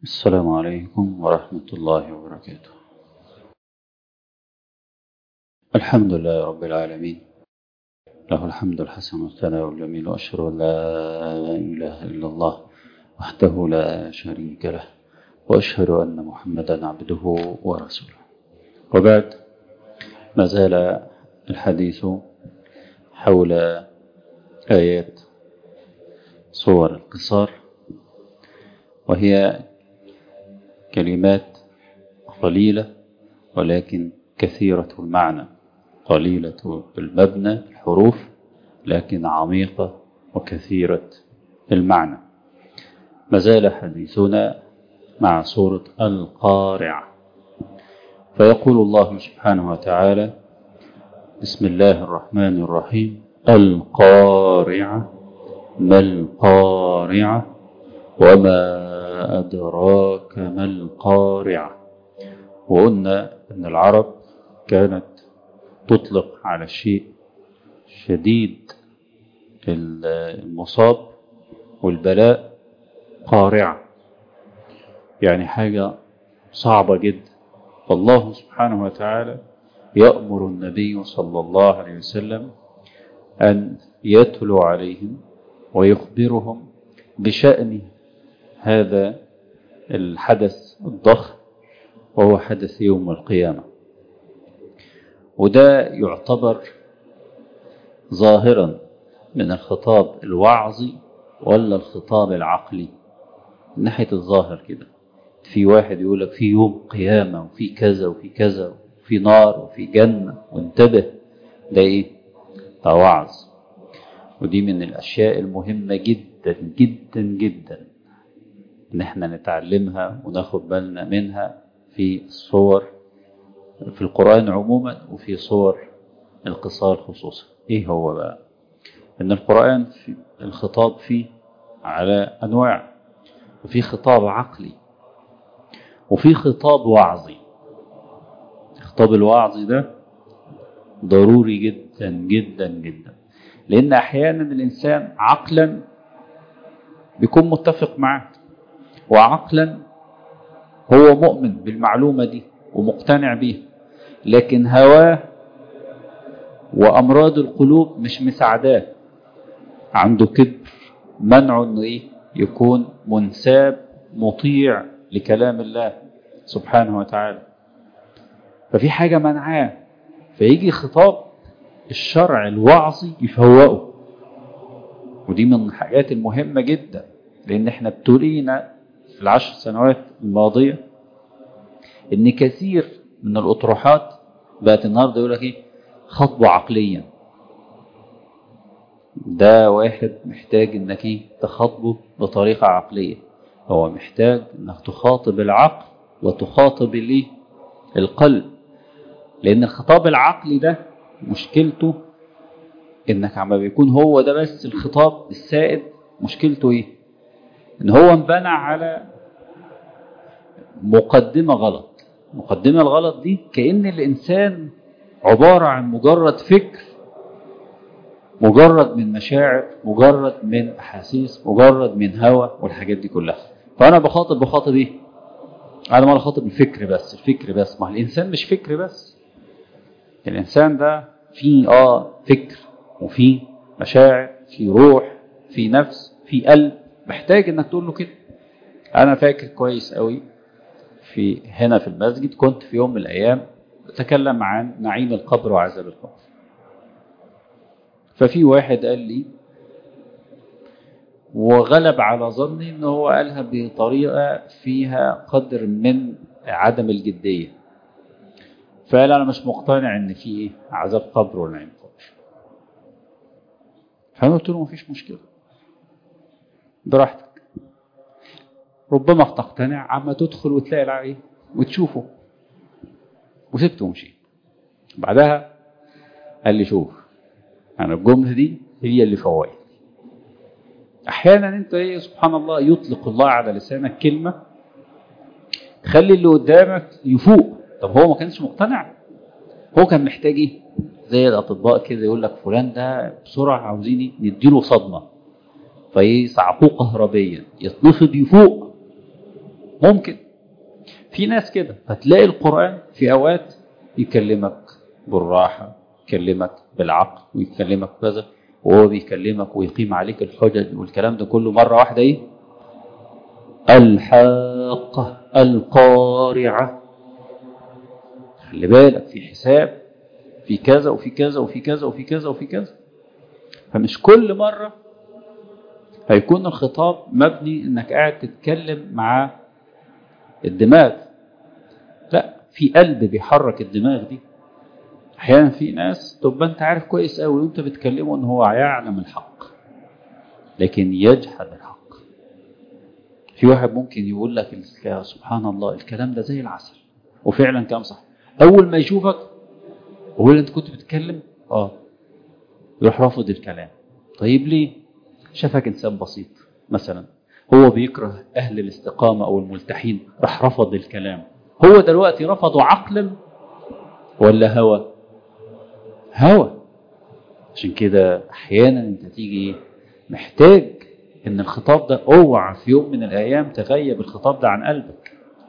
السلام عليكم ورحمة الله وبركاته الحمد لله رب العالمين له الحمد الحسن والثناء الجميل وأشهد أن لا إله إلا الله وحده لا شريك له وأشهد أن محمدا عبده ورسوله وبعد ما زال الحديث حول آيات صور القصار وهي كلمات قليلة ولكن كثيرة المعنى قليلة المبنى الحروف لكن عميقة وكثيرة المعنى ما زال حديثنا مع سورة القارعة فيقول الله سبحانه وتعالى بسم الله الرحمن الرحيم القارعة ما القارعة وما أدراك ما القارعة وقلنا أن العرب كانت تطلق على الشيء شديد المصاب والبلاء قارعة يعني حاجة صعبة جدا فالله سبحانه وتعالى يأمر النبي صلى الله عليه وسلم أن يتلو عليهم ويخبرهم بشأن هذا الحدث الضخم وهو حدث يوم القيامة وده يعتبر ظاهرا من الخطاب الوعظي ولا الخطاب العقلي من ناحية الظاهر كده في واحد يقول لك في يوم قيامة وفي كذا وفي كذا وفي نار وفي جنة وانتبه ده ايه ده وعظ ودي من الأشياء المهمة جدا جدا جدا ان احنا نتعلمها وناخد بالنا منها في الصور في القرآن عموما وفي صور القصار خصوصا ايه هو بقى ان القرآن في الخطاب فيه على انواع وفي خطاب عقلي وفي خطاب وعظي الخطاب الوعظي ده ضروري جدا جدا جدا لان احيانا الانسان عقلا بيكون متفق معاه وعقلا هو مؤمن بالمعلومة دي ومقتنع بيها لكن هواه وأمراض القلوب مش مساعداه عنده كبر منعه انه ايه يكون منساب مطيع لكلام الله سبحانه وتعالى ففي حاجة منعاه فيجي خطاب الشرع الوعظي يفوقه ودي من الحاجات المهمة جدا لأن احنا ابتلينا في العشر سنوات الماضية ان كثير من الاطروحات بقت النهارده يقول لك ايه خطبه عقليا ده واحد محتاج انك ايه تخاطبه بطريقه عقليه هو محتاج انك تخاطب العقل وتخاطب الايه القلب لان الخطاب العقلي ده مشكلته انك عم بيكون هو ده بس الخطاب السائد مشكلته ايه ان هو انبنى على مقدمة غلط المقدمة الغلط دي كأن الإنسان عبارة عن مجرد فكر مجرد من مشاعر مجرد من أحاسيس مجرد من هوى والحاجات دي كلها فأنا بخاطب بخاطب إيه؟ أنا ما بخاطب الفكر بس الفكر بس ما الإنسان مش فكر بس الإنسان ده فيه آه فكر وفيه مشاعر فيه روح فيه نفس فيه قلب محتاج إنك تقول له كده أنا فاكر كويس قوي في هنا في المسجد كنت في يوم من الأيام بتكلم عن نعيم القبر وعذاب القبر ففي واحد قال لي وغلب على ظني ان هو قالها بطريقة فيها قدر من عدم الجدية فقال انا مش مقتنع ان في ايه عذاب قبر ولا نعيم قبر فانا قلت له مفيش مشكلة براحتك ربما تقتنع عما تدخل وتلاقي العقيد وتشوفه وسبته ومشي بعدها قال لي شوف انا الجمله دي هي اللي فوقت احيانا انت ايه سبحان الله يطلق الله على لسانك كلمه تخلي اللي قدامك يفوق طب هو ما كانش مقتنع هو كان محتاج ايه زي الاطباء كده يقول لك فلان ده بسرعه عاوزين نديله صدمه فيصعقوه كهربيا يتنفض يفوق ممكن في ناس كده فتلاقي القرآن في أوقات يكلمك بالراحة يكلمك بالعقل ويكلمك كذا وهو بيكلمك ويقيم عليك الحجج والكلام ده كله مرة واحدة ايه الحاقة القارعة خلي بالك في حساب في كذا وفي كذا وفي كذا وفي كذا وفي كذا فمش كل مرة هيكون الخطاب مبني انك قاعد تتكلم مع الدماغ لا في قلب بيحرك الدماغ دي احيانا في ناس تبقى انت عارف كويس قوي وانت بتكلمه ان هو يعلم الحق لكن يجحد الحق في واحد ممكن يقول لك يا سبحان الله الكلام ده زي العسل وفعلا كلام صح اول ما يشوفك يقول انت كنت بتتكلم اه يروح رافض الكلام طيب ليه شافك انسان بسيط مثلا هو بيكره اهل الاستقامه او الملتحين راح رفض الكلام هو دلوقتي رفضه عقلا ولا هوى هوى عشان كده احيانا انت تيجي محتاج ان الخطاب ده اوعى في يوم من الايام تغيب الخطاب ده عن قلبك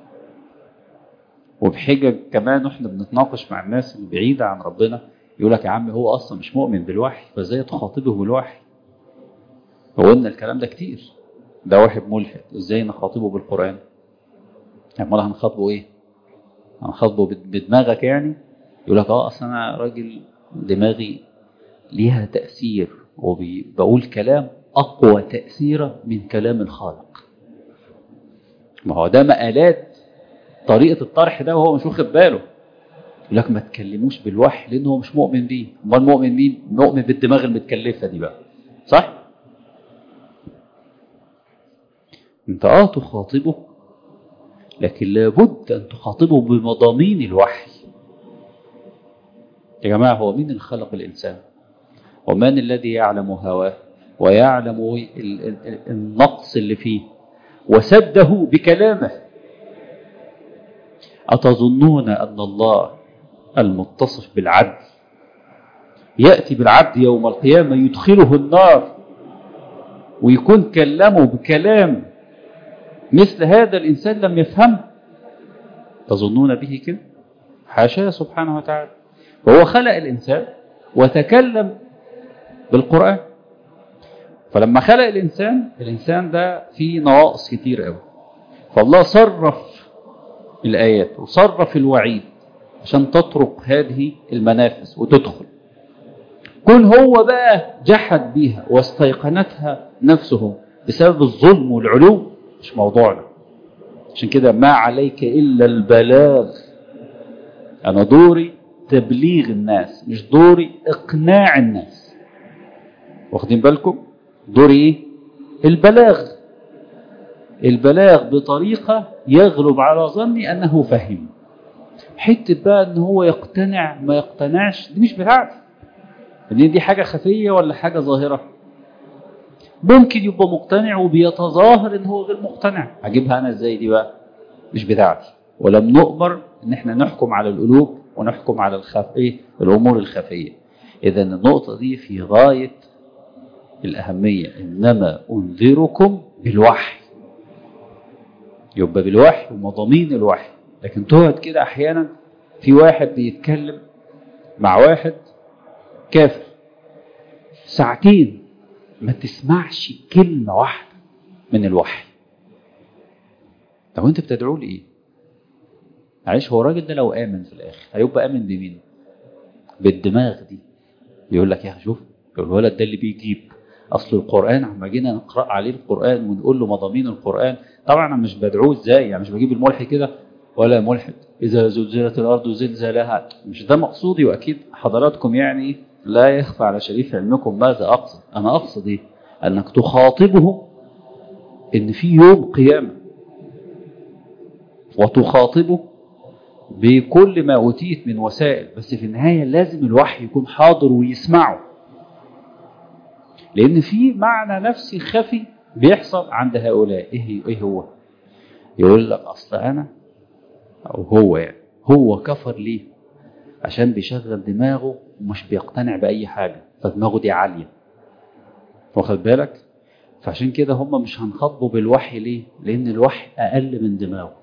وبحجج كمان واحنا بنتناقش مع الناس اللي بعيده عن ربنا يقول لك يا عم هو اصلا مش مؤمن بالوحي فازاي تخاطبه بالوحي هو قلنا الكلام ده كتير ده واحد ملحد ازاي نخاطبه بالقران امال هنخاطبه ايه هنخاطبه بدماغك يعني يقول لك اه اصل انا راجل دماغي ليها تاثير وبقول كلام اقوى تاثيرا من كلام الخالق ما هو ده مقالات طريقه الطرح ده وهو مش واخد باله يقول لك ما تكلموش بالوحي لانه هو مش مؤمن بيه امال مؤمن مين مؤمن بالدماغ المتكلفه دي بقى صح انت اه تخاطبه لكن لابد ان تخاطبه بمضامين الوحي يا جماعه هو مين اللي خلق الانسان ومن الذي يعلم هواه ويعلم النقص اللي فيه وسده بكلامه أتظنون أن الله المتصف بالعدل يأتي بالعبد يوم القيامة يدخله النار ويكون كلمه بكلام مثل هذا الإنسان لم يفهمه تظنون به كده حاشاه سبحانه وتعالى وهو خلق الإنسان وتكلم بالقرآن فلما خلق الإنسان الإنسان ده فيه نواقص كتير قوي فالله صرف الآيات وصرف الوعيد عشان تطرق هذه المنافس وتدخل كون هو بقى جحد بيها واستيقنتها نفسه بسبب الظلم والعلو مش موضوعنا عشان كده ما عليك إلا البلاغ أنا دوري تبليغ الناس مش دوري إقناع الناس واخدين بالكم دوري إيه البلاغ البلاغ بطريقة يغلب على ظني أنه فهم حتة بقى أن هو يقتنع ما يقتنعش دي مش بتاعتي دي, دي حاجة خفية ولا حاجة ظاهرة ممكن يبقى مقتنع وبيتظاهر ان هو غير مقتنع اجيبها انا ازاي دي بقى مش بتاعتي ولم نؤمر ان احنا نحكم على القلوب ونحكم على الخف ايه الامور الخفيه اذا النقطه دي في غايه الاهميه انما انذركم بالوحي يبقى بالوحي ومضامين الوحي لكن تقعد كده احيانا في واحد بيتكلم مع واحد كافر ساعتين ما تسمعش كلمة واحدة من الوحي طب انت بتدعوه لإيه معلش هو الراجل ده لو آمن في الآخر هيبقى آمن بمين بالدماغ دي يقول لك يا شوف الولد ده اللي بيجيب أصل القرآن عما جينا نقرأ عليه القرآن ونقول له مضامين القرآن طبعا أنا مش بدعوه إزاي يعني مش بجيب الملحي كده ولا ملحد إذا زلزلت الأرض زلزالها مش ده مقصودي وأكيد حضراتكم يعني لا يخفى على شريف علمكم ماذا أقصد أنا أقصد إيه أنك تخاطبه إن في يوم قيامة وتخاطبه بكل ما أوتيت من وسائل بس في النهاية لازم الوحي يكون حاضر ويسمعه لأن في معنى نفسي خفي بيحصل عند هؤلاء إيه, إيه هو يقول لك أصل أنا أو هو يعني هو كفر ليه عشان بيشغل دماغه ومش بيقتنع بأي حاجة فدماغه دي عالية واخد بالك فعشان كده هم مش هنخاطبوا بالوحي ليه لان الوحي اقل من دماغه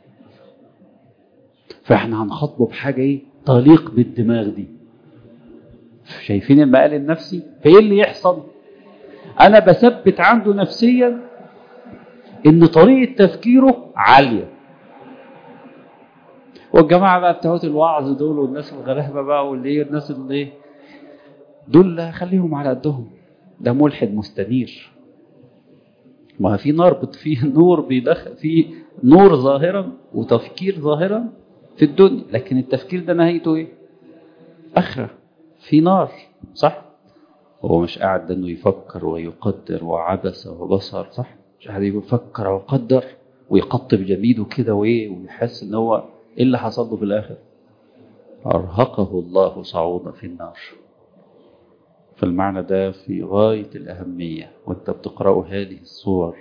فاحنا هنخاطبه بحاجه ايه تليق بالدماغ دي شايفين المقال النفسي فايه اللي يحصل انا بثبت عنده نفسيا ان طريقه تفكيره عاليه والجماعه بقى بتوع الوعظ دول والناس الغلابه بقى واللي هي الناس اللي ايه دول خليهم على قدهم ده ملحد مستنير ما في نار في نور بيدخل في نور ظاهرا وتفكير ظاهرا في الدنيا لكن التفكير ده نهايته ايه اخره في نار صح هو مش قاعد انه يفكر ويقدر وعبس وبصر صح مش قاعد يفكر ويقدر ويقطب جميله كده وايه ويحس ان هو ايه اللي حصل له في الاخر ارهقه الله صعودا في النار فالمعنى ده في غاية الأهمية وانت بتقرأ هذه الصور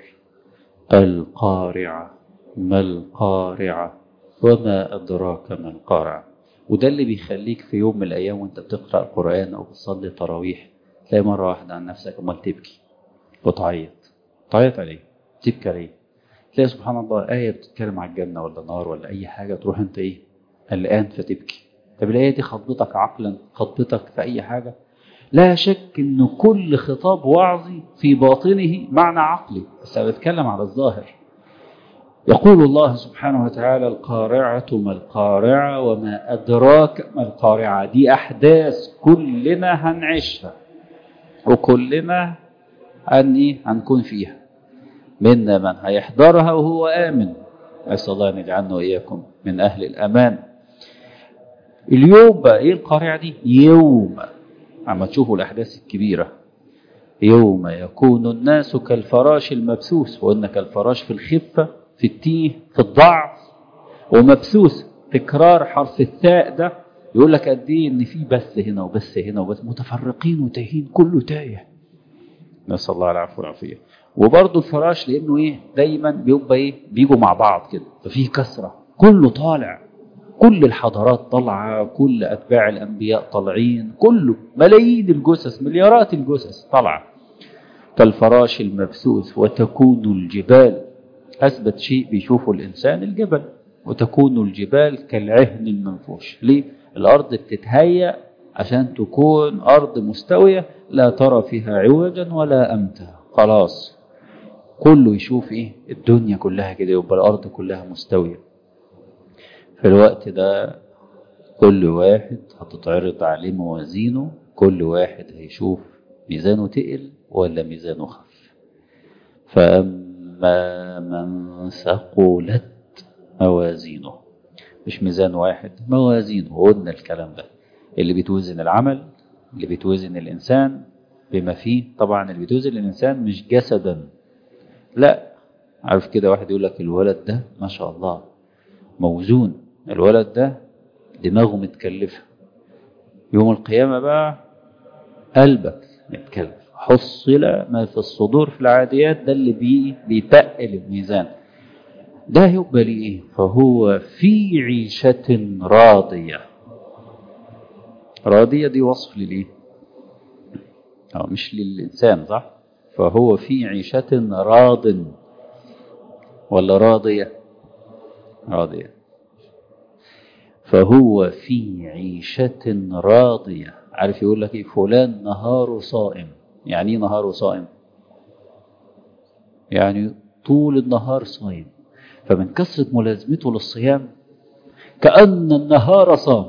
القارعة ما القارعة وما أدراك ما القارعة وده اللي بيخليك في يوم من الأيام وانت بتقرأ القرآن أو بتصلي تراويح تلاقي مرة واحدة عن نفسك أمال تبكي وتعيط تعيط عليه تبكي عليه تلاقي سبحان الله آية بتتكلم عن الجنة ولا نار ولا أي حاجة تروح أنت إيه قلقان فتبكي طب الآية دي خطبتك عقلا خطبتك في أي حاجة لا شك أن كل خطاب وعظي في باطنه معنى عقلي بس أنا بتكلم على الظاهر يقول الله سبحانه وتعالى القارعة ما القارعة وما أدراك ما القارعة دي أحداث كلنا هنعيشها وكلنا هن إيه هنكون فيها منا من هيحضرها وهو آمن أسأل الله أن يجعلنا وإياكم من أهل الأمان اليوم بقى إيه القارعة دي يوم عما تشوفوا الأحداث الكبيرة يوم يكون الناس كالفراش المبسوس وإن كالفراش في الخفة في التيه في الضعف ومبسوس تكرار حرف الثاء ده يقول لك قد ايه ان في بث هنا وبث هنا وبث متفرقين وتايهين كله تايه نسال الله العفو والعافيه وبرضه الفراش لانه ايه دايما بيبقى ايه بيجوا مع بعض كده ففيه كثره كله طالع كل الحضارات طالعه كل اتباع الانبياء طالعين كله ملايين الجثث مليارات الجثث طالعه كالفراش المبثوث وتكون الجبال أثبت شيء بيشوفه الإنسان الجبل وتكون الجبال كالعهن المنفوش ليه؟ الأرض بتتهيأ عشان تكون أرض مستوية لا ترى فيها عوجا ولا أمتا خلاص كله يشوف إيه الدنيا كلها كده يبقى الأرض كلها مستوية في الوقت ده كل واحد هتتعرض عليه موازينه كل واحد هيشوف ميزانه تقل ولا ميزانه خف فأما من ثقلت موازينه مش ميزان واحد موازينه قلنا الكلام ده اللي بتوزن العمل اللي بتوزن الإنسان بما فيه طبعا اللي بتوزن الإنسان مش جسدا لا عارف كده واحد يقول لك الولد ده ما شاء الله موزون الولد ده دماغه متكلفة يوم القيامة بقى قلبك متكلف حصل ما في الصدور في العاديات ده اللي بي بيتقل الميزان ده يبقى ليه فهو في عيشة راضية راضية دي وصف لليه أو مش للإنسان صح فهو في عيشة راض ولا راضية راضية فهو في عيشة راضية عارف يقول لك ايه فلان نهاره صائم يعني ايه نهاره صائم يعني طول النهار صايم فمن كثرة ملازمته للصيام كأن النهار صام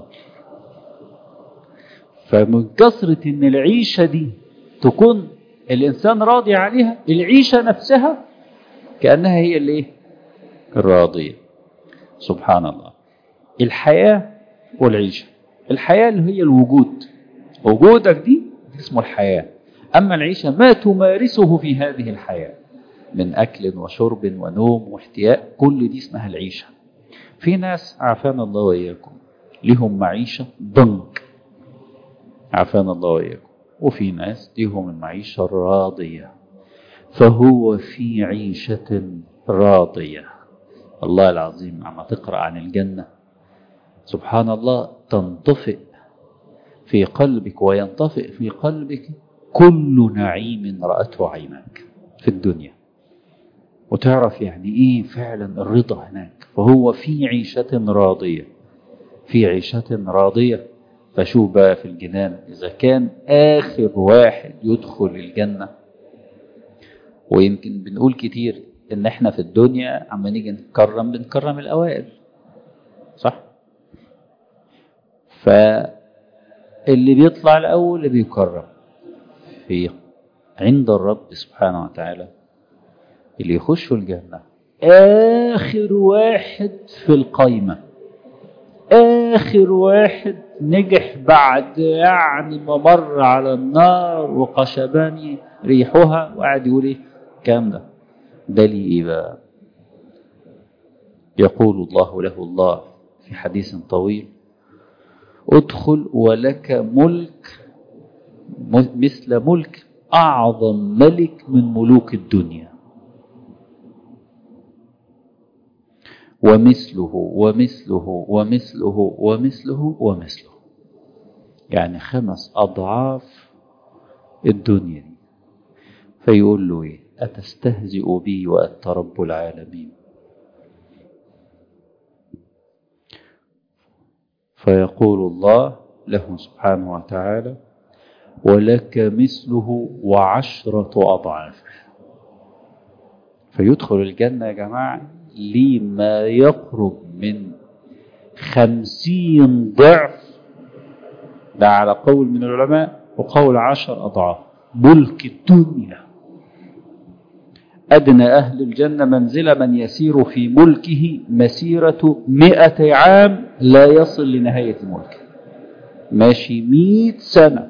فمن كثرة ان العيشة دي تكون الانسان راضي عليها العيشة نفسها كأنها هي الايه الراضية سبحان الله الحياة والعيشة الحياة اللي هي الوجود وجودك دي اسمه الحياة أما العيشة ما تمارسه في هذه الحياة من أكل وشرب ونوم واحتياء كل دي اسمها العيشة في ناس عافانا الله وإياكم لهم معيشة ضنك عافانا الله وإياكم وفي ناس لهم المعيشة الراضية فهو في عيشة راضية الله العظيم عما تقرأ عن الجنة سبحان الله تنطفئ في قلبك وينطفئ في قلبك كل نعيم رأته عينك في الدنيا وتعرف يعني ايه فعلا الرضا هناك فهو في عيشة راضية في عيشة راضية فشوف بقى في الجنان إذا كان آخر واحد يدخل الجنة ويمكن بنقول كتير إن إحنا في الدنيا عما نيجي نكرم بنكرم الأوائل صح؟ فاللي بيطلع الأول اللي بيكرم في عند الرب سبحانه وتعالى اللي يخشوا الجنة آخر واحد في القايمة آخر واحد نجح بعد يعني ما مر على النار وقشباني ريحها وقعد يقول ايه الكلام ده ده لي ايه بقى يقول الله له الله في حديث طويل ادخل ولك ملك مثل ملك أعظم ملك من ملوك الدنيا ومثله ومثله ومثله ومثله ومثله يعني خمس أضعاف الدنيا دي فيقول له إيه أتستهزئ بي وأنت رب العالمين فيقول الله له سبحانه وتعالى ولك مثله وعشرة أضعاف فيدخل الجنة يا جماعة لما يقرب من خمسين ضعف ده على قول من العلماء وقول عشر أضعاف ملك الدنيا أدنى أهل الجنة منزلة من يسير في ملكه مسيرة مئة عام لا يصل لنهاية ملكه ماشي مئة سنة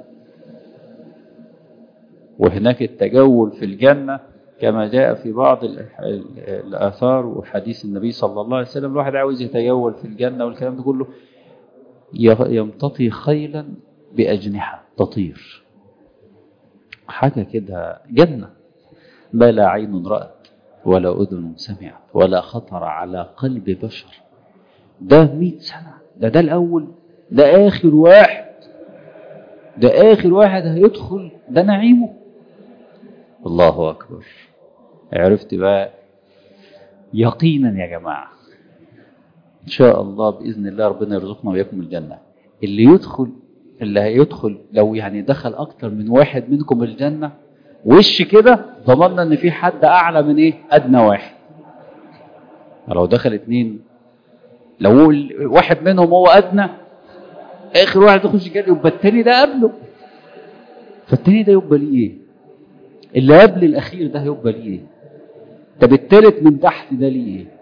وهناك التجول في الجنة كما جاء في بعض الآثار وحديث النبي صلى الله عليه وسلم الواحد عاوز يتجول في الجنة والكلام ده كله يمتطي خيلا بأجنحة تطير حاجة كده جنة ما لا عين رأت ولا أذن سمعت ولا خطر على قلب بشر ده مئة سنة ده ده الأول ده آخر واحد ده آخر واحد هيدخل ده نعيمه الله أكبر عرفت بقى يقينا يا جماعة إن شاء الله بإذن الله ربنا يرزقنا وإياكم الجنة اللي يدخل اللي هيدخل لو يعني دخل أكتر من واحد منكم الجنة وش كده ضمننا إن في حد أعلى من إيه أدنى واحد لو دخل اتنين لو واحد منهم هو أدنى آخر واحد يخش الجنة يبقى التاني ده قبله فالتاني ده يبقى ليه إيه اللي قبل الأخير ده هيبقى ليه إيه طب التالت من تحت ده ليه إيه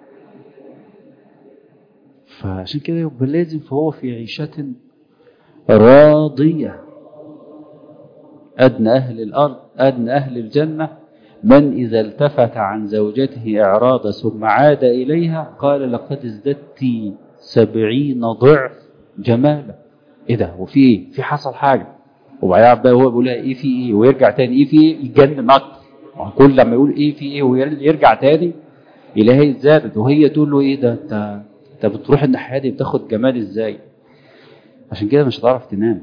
فعشان كده يبقى لازم فهو في عيشة راضية أدنى أهل الأرض أدنى أهل الجنة من إذا التفت عن زوجته إعراض ثم عاد إليها قال لقد ازددت سبعين ضعف جمالا إيه ده وفي إيه في حصل حاجة وبعدين بقى هو بيقول لها إيه في إيه ويرجع تاني إيه في إيه يتجنن أكتر كل لما يقول إيه في إيه ويرجع تاني يلاقيها زادت وهي تقول له إيه ده أنت أنت بتروح الناحية دي بتاخد جمال إزاي عشان كده مش هتعرف تنام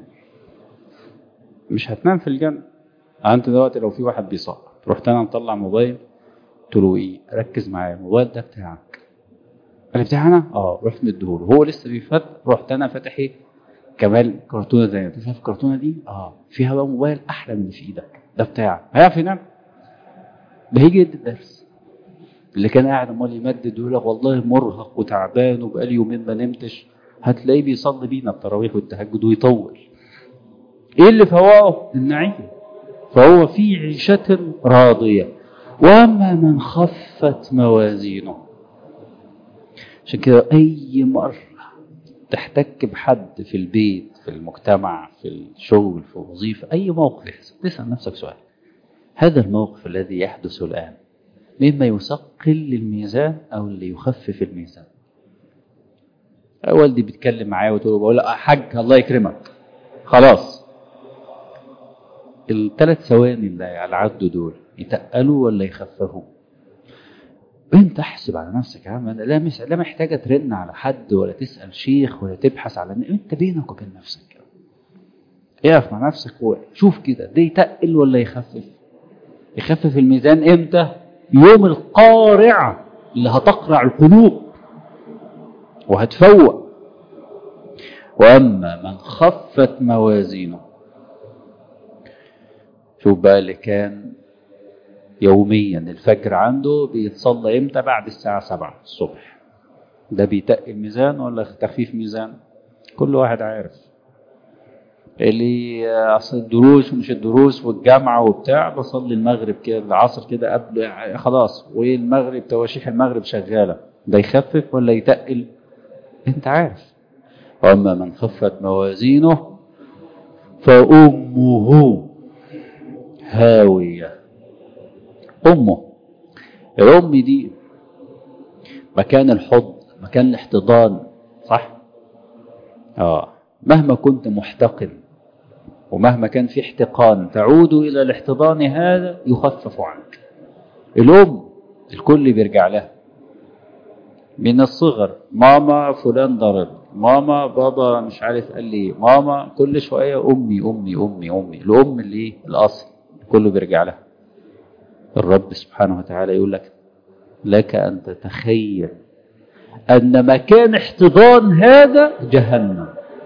مش هتنام في الجنة انت دلوقتي لو في واحد بيسقط رحت انا مطلع موبايل قلت له ايه ركز معايا الموبايل ده بتاعك قال لي بتاعنا اه رحت مديهوله هو لسه بيفت رحت انا فاتح ايه كمان كرتونه زي انت شايف الكرتونه دي اه فيها بقى موبايل احلى من اللي في ايدك ده بتاعك هيعرف ينام ده هيجي يدي الدرس اللي كان قاعد امال يمدد يقول لك والله مرهق وتعبان وبقالي يومين ما نمتش هتلاقيه بيصلي بينا التراويح والتهجد ويطول ايه اللي فوقه النعيم فهو في عيشة راضية وأما من خفت موازينه عشان كده أي مرة تحتك بحد في البيت في المجتمع في الشغل في الوظيفة أي موقف يحصل تسأل نفسك سؤال هذا الموقف الذي يحدث الآن مما يثقل الميزان أو اللي يخفف الميزان والدي بيتكلم معايا وتقول بقول له حاج الله يكرمك خلاص الثلاث ثواني اللي على عدوا دول يتقلوا ولا يخففوا انت احسب على نفسك يا عم لا مش لا محتاجه ترن على حد ولا تسال شيخ ولا تبحث على انت بينك وبين نفسك اقف مع نفسك وشوف كده ده يتقل ولا يخفف يخفف الميزان امتى يوم القارعة اللي هتقرع القلوب وهتفوق وأما من خفت موازينه شوف بقى اللي كان يوميا الفجر عنده بيتصلى امتى بعد الساعة سبعة الصبح ده بيتقل ميزان ولا تخفيف ميزان كل واحد عارف اللي اصل الدروس ومش الدروس والجامعة وبتاع بصلي المغرب كده العصر كده قبل خلاص والمغرب تواشيح المغرب شغالة ده يخفف ولا يتقل انت عارف واما من خفت موازينه فأمه هاوية أمه الأم دي مكان الحضن مكان الاحتضان صح آه مهما كنت محتقن ومهما كان في احتقان تعود إلى الاحتضان هذا يخفف عنك الأم الكل بيرجع لها من الصغر ماما فلان ضرب ماما بابا مش عارف قال لي ماما كل شوية أمي أمي أمي أمي الأم اللي الأصل كله بيرجع لها الرب سبحانه وتعالى يقول لك لك أن تتخيل أن مكان احتضان هذا جهنم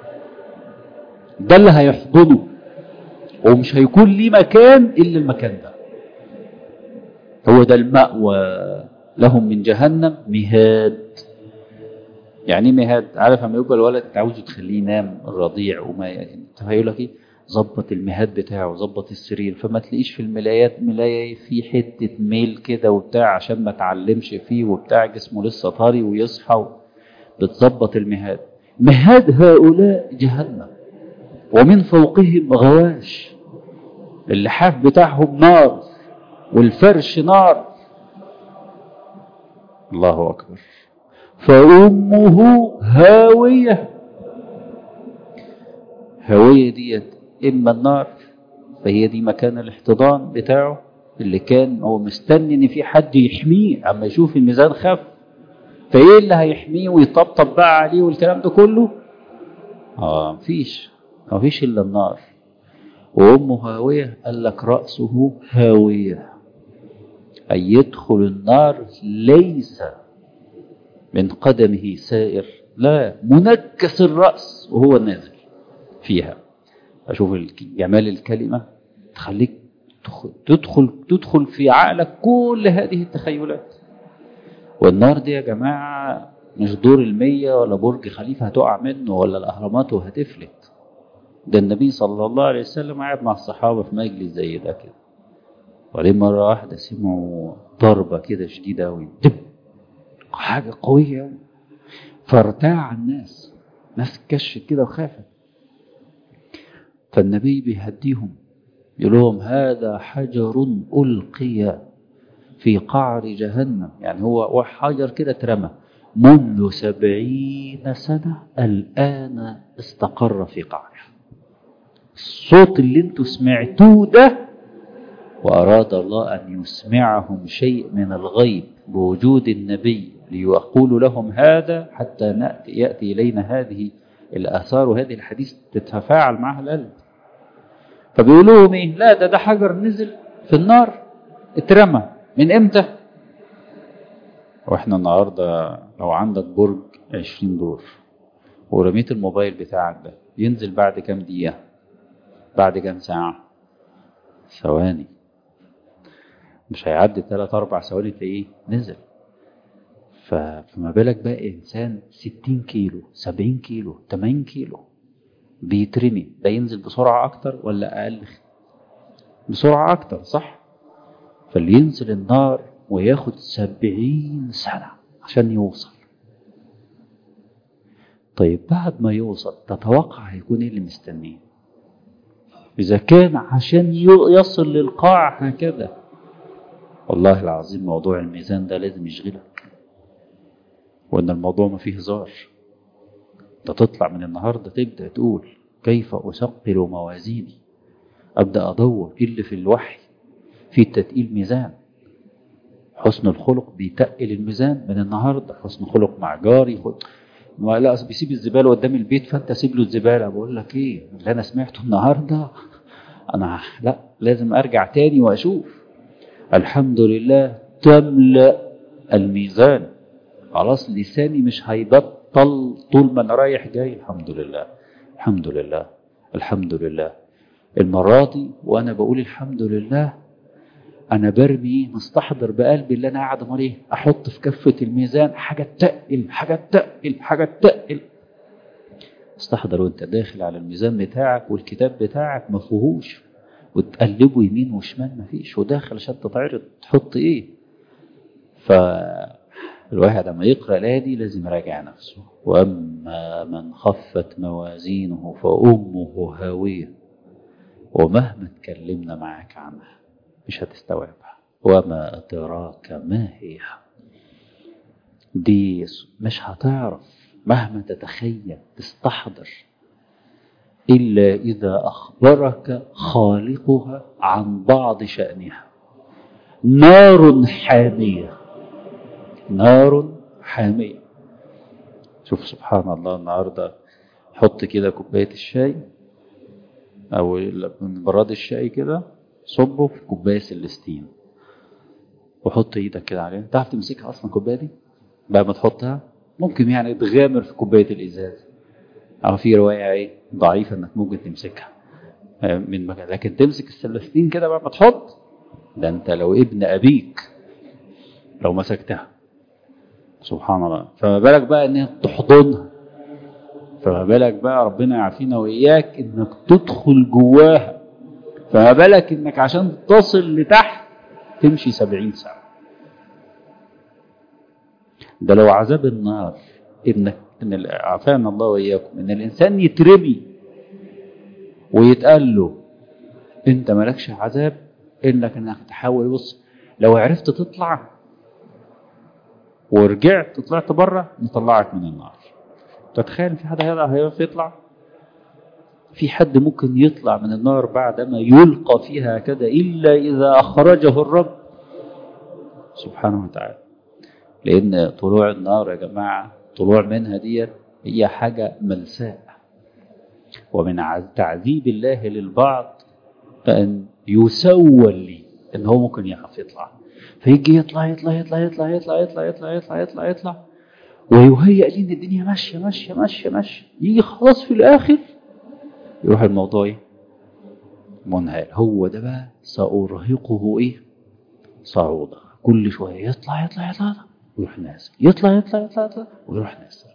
ده اللي هيحضنه ومش هيكون ليه مكان إلا المكان ده هو ده المأوى لهم من جهنم مهاد يعني مهاد عارف لما يبقى الولد انت عاوزه تخليه ينام الرضيع وما انت هيقول لك ايه ظبط المهاد بتاعه ظبط السرير فما تلاقيش في الملايات ملاية في حتة ميل كده وبتاع عشان ما تعلمش فيه وبتاع جسمه لسه طري ويصحى بتظبط المهاد مهاد هؤلاء جهنم ومن فوقهم غواش اللحاف بتاعهم نار والفرش نار الله أكبر فأمه هاوية هاوية ديت إما النار فهي دي مكان الاحتضان بتاعه اللي كان هو مستني ان في حد يحميه اما يشوف الميزان خف فايه اللي هيحميه ويطبطب بقى عليه والكلام ده كله اه مفيش مفيش الا النار وامه هاويه قال لك راسه هاويه اي يدخل النار ليس من قدمه سائر لا منكس الراس وهو نازل فيها اشوف جمال الكلمه تخليك تدخل تدخل في عقلك كل هذه التخيلات والنار دي يا جماعه مش دور المية ولا برج خليفة هتقع منه ولا الأهرامات وهتفلت ده النبي صلى الله عليه وسلم قاعد مع الصحابة في مجلس زي ده كده وبعدين مرة واحدة سمعوا ضربة كده شديدة أوي دب حاجة قوية أوي فارتاع الناس ناس كشت كده وخافت فالنبي بيهديهم يقول لهم هذا حجر ألقي في قعر جهنم يعني هو حجر كده اترمى منذ سبعين سنة الآن استقر في قعره الصوت اللي انتوا سمعتوه ده وأراد الله أن يسمعهم شيء من الغيب بوجود النبي ليقول لهم هذا حتى نأتي يأتي إلينا هذه الآثار وهذه الحديث تتفاعل معها القلب فبيقول لهم إيه لا ده ده حجر نزل في النار اترمى من إمتى واحنا النهاردة لو عندك برج عشرين دور ورميت الموبايل بتاعك ده ينزل بعد كام دقيقة بعد كام ساعة ثواني مش هيعدي ثلاث أربع ثواني تلاقيه نزل فما بالك بقى إنسان ستين كيلو سبعين كيلو تمانين كيلو بيترمي ده ينزل بسرعة أكتر ولا أقل بسرعة أكتر صح فاللي ينزل النار وياخد سبعين سنة عشان يوصل طيب بعد ما يوصل تتوقع هيكون ايه اللي مستنيه إذا كان عشان يصل للقاع هكذا والله العظيم موضوع الميزان ده لازم يشغلك وإن الموضوع ما فيه هزار ده تطلع من النهاردة تبدأ تقول كيف أثقل موازيني أبدأ أدور إيه اللي في الوحي في تتقيل ميزان حسن الخلق بيتقل الميزان من النهارده حسن خلق مع جاري خد ما لا بيسيب الزباله قدام البيت فانت سيب له الزباله بقول لك ايه اللي انا سمعته النهارده انا لا لازم ارجع تاني واشوف الحمد لله تملأ الميزان خلاص لساني مش هيبطل طول ما انا رايح جاي الحمد لله الحمد لله الحمد لله المرة دي وانا بقول الحمد لله انا برمي مستحضر بقلبي اللي انا قاعد امال ايه احط في كفة الميزان حاجة تقل حاجة تقل حاجة تقل استحضر وانت داخل على الميزان بتاعك والكتاب بتاعك ما فيهوش وتقلبه يمين وشمال ما فيش وداخل عشان تتعرض تحط ايه فالواحد لما يقرا الايه دي لازم يراجع نفسه واما من خفت موازينه فامه هاويه ومهما اتكلمنا معاك عنها مش هتستوعبها وما ادراك ما هي دي مش هتعرف مهما تتخيل تستحضر إلا إذا أخبرك خالقها عن بعض شأنها نار حامية نار حامية شوف سبحان الله النهاردة حط كده كوباية الشاي أو من براد الشاي كده صبه في كوباية سلستين وحط ايدك كده عليها تعرف تمسكها أصلا الكوباية دي بعد ما تحطها ممكن يعني تغامر في كوباية الإزاز أو في رواية إيه ضعيفة إنك ممكن تمسكها من مكان لكن تمسك السلستين كده بعد ما تحط ده أنت لو ابن أبيك لو مسكتها سبحان الله فما بالك بقى إنها تحضنها فما بالك بقى ربنا يعافينا وإياك إنك تدخل جواها فما بالك إنك عشان تصل لتحت تمشي سبعين سنة ده لو عذاب النار انك ان عافانا الله واياكم ان الانسان يترمي ويتقال له انت مالكش عذاب انك انك تحاول بص لو عرفت تطلع ورجعت طلعت بره نطلعك من النار تتخيل في حد هيعرف يطلع في حد ممكن يطلع من النار بعدما يلقى فيها كده الا اذا اخرجه الرب سبحانه وتعالى لأن طلوع النار يا جماعة طلوع منها دي هي حاجة ملساء ومن تعذيب الله للبعض أن يسول لي إن هو ممكن يعرف يطلع فيجي يطلع يطلع يطلع يطلع يطلع يطلع يطلع يطلع يطلع يطلع ويهيأ لي إن الدنيا ماشية ماشية ماشية ماشية يجي خلاص في الآخر يروح الموضوع إيه؟ منهال هو ده بقى سأرهقه إيه؟ صعودا كل شوية يطلع يطلع يطلع, يطلع. ويروح نازل يطلع يطلع يطلع يطلع ويروح نازل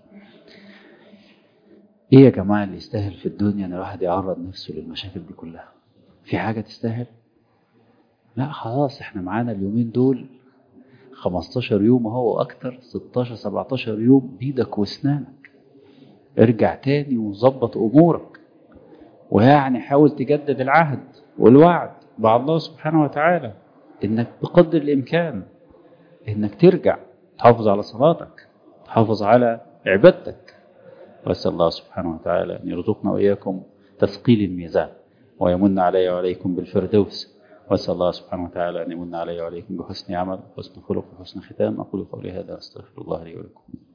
ايه يا جماعه اللي يستاهل في الدنيا ان الواحد يعرض نفسه للمشاكل دي كلها في حاجه تستاهل لا خلاص احنا معانا اليومين دول 15 يوم اهو اكتر 16 17 يوم بيدك واسنانك ارجع تاني وظبط امورك ويعني حاول تجدد العهد والوعد مع الله سبحانه وتعالى انك بقدر الامكان انك ترجع تحافظ على صلاتك تحافظ على عبادتك واسال الله سبحانه وتعالى ان يرزقنا واياكم تثقيل الميزان ويمن علي وعليكم بالفردوس واسال الله سبحانه وتعالى ان يمن علي وعليكم بحسن عمل وحسن خلق وحسن ختام اقول قولي هذا استغفر الله لي ولكم